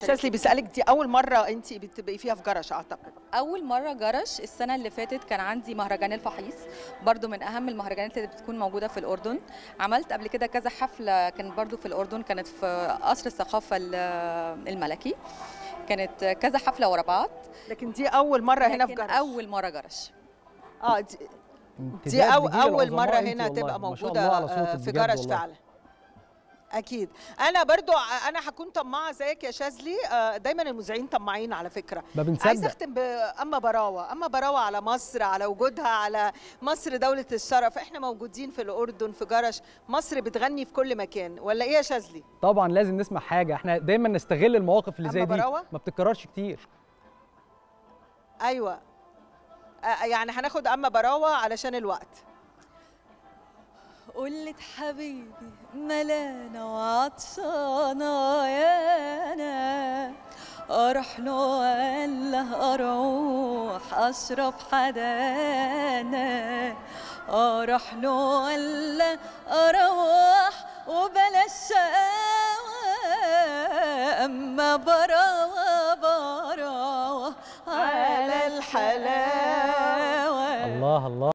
شاذلي بيسالك دي اول مره انت بتبقي فيها في جرش اعتقد اول مره جرش السنه اللي فاتت كان عندي مهرجان الفحيص برضو من اهم المهرجانات اللي بتكون موجوده في الاردن عملت قبل كده كذا حفله كانت برضو في الاردن كانت في قصر الثقافه ال- الملكي كانت كذا حفله ورا بعض لكن دي اول مره هنا في لكن جرش اول مره جرش اه دي, دي امتداد أو لجيل اول العظماء مره انت هنا والله. تبقى ما شاء موجوده الله على آه، صوتك في بجد جرش والله. فعلا اكيد انا برضو ع- انا هكون طماعه زيك يا شاذلي آه، دايما المذيعين طماعين على فكره ما عايزه بنصدق اختم باما براوه اما براوه على مصر على وجودها على مصر دوله الشرف احنا موجودين في الاردن في جرش مصر بتغني في كل مكان ولا ايه يا شاذلي طبعا لازم نسمع حاجه احنا دايما نستغل المواقف اللي أما زي دي براوة؟ ما بتتكررش كتير ايوه آه، يعني هناخد اما براوه علشان الوقت قلت حبيبي ملانة وعطشانة يا أنا أروح له ولا أروح أشرب حدانا أروح له ولا أروح وبلاش شقاوة أما براوة براوة على الحلاوة الله الله